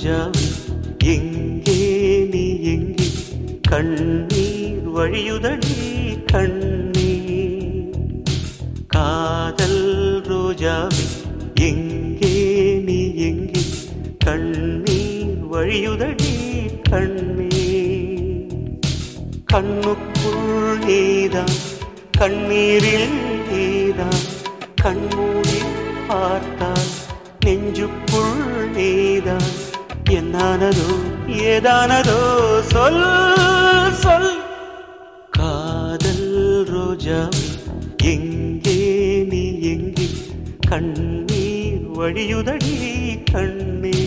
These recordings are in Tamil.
ரோஜாவே எங்கே நீ எங்கே கண்ணீர் வழியுதடி கண்ணீர் காதல் ரோஜாவே எங்கே நீ எங்கே கண்ணீர் வழியுதடி கண்ணீர் கண்ணுக்குள் நீதான் கண்ணீரில் நீதான் கண்மூடி பார்த்தால் நெஞ்சுக்குள் நீதான் என்னானதோ ஏதானதோ சொல் சொல் காதல் ரோஜா எங்கே நீ எங்கே கண்ணீர் வழியுதடி கண்ணீர்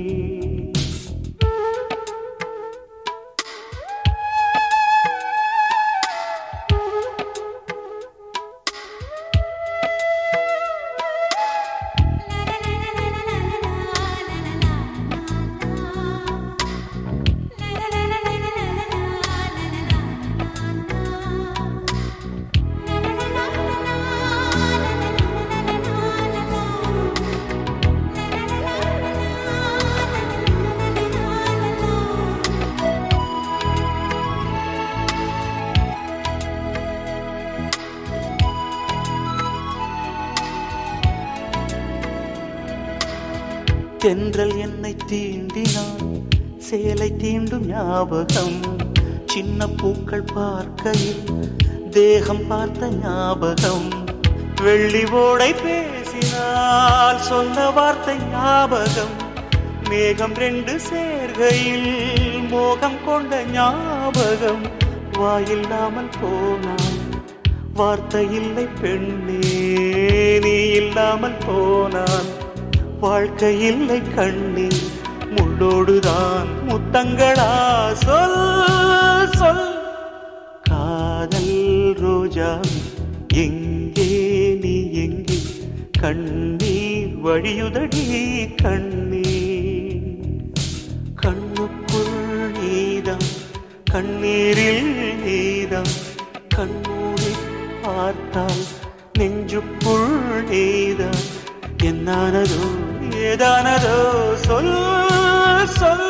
தென்றல் என்னை தீண்டினான் சேலை தீண்டும் ஞாபகம் சின்ன பூக்கள் பார்க்கையில் தேகம் பார்த்த ஞாபகம் வெள்ளி ஓடை பேசினால் சொன்ன வார்த்தை ஞாபகம் மேகம் ரெண்டு சேர்கையில் மோகம் கொண்ட ஞாபகம் வாயில்லாமல் போனான் வார்த்தை இல்லை பெண்ணே நீ இல்லாமல் போனான் வாழ்க்கை இல்லை கண்ணே முள்ளோடுதான் முத்தங்களா சொல் சொல் காதல் ரோஜா எங்கே நீ எங்கே கண்ணீர் வழியுதடி கண்ணீர் கண்ணுக்குள் நீதான் கண்ணீரில் நீதான் கண்ணூரி பார்த்தால் நெஞ்சுக்குள் நீதான் என்னானதோ ஏதானதோ சொல் சொல்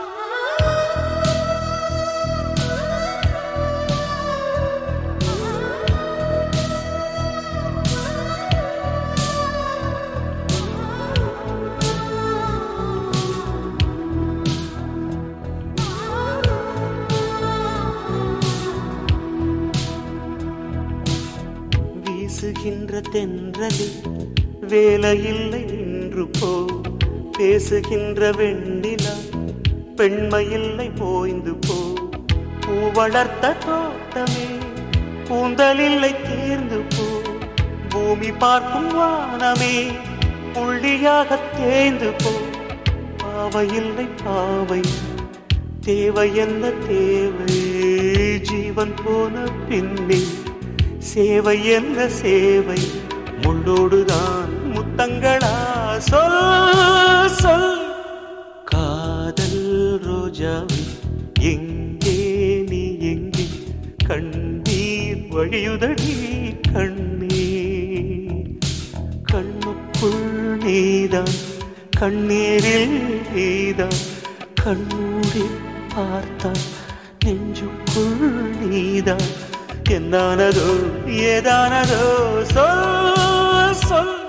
வீசுகின்ற தென்றலில் வேலையில்லை நின்று போ பேசுகின்ற வெண்ணிலா பெண்மையில்லை போய்ந்து போ பூ வளர்த்த தோட்டமே கூந்தலில்லை தேர்ந்து போ பூமி பார்க்கும் வானமே புள்ளியாக தேய்ந்து போ பாவையில்லை பாவை தேவை என்ன தேவை ஜீவன் போன பின்னே சேவை என்ன சேவை முள்ளோடுதான் முத்தங்களா சொல் சொல் காதல் ரோஜாவை எங்கே நீ எங்கே கண்ணீர் வழியுதடி கண்ணீர் கண்ணுக்குள் நீதான் கண்ணீரில் நீதான் கண்ணூரி பார்த்தால் நெஞ்சுக்குள் நீதான் என்னானதோ ஏதானதோ சொல் சொல்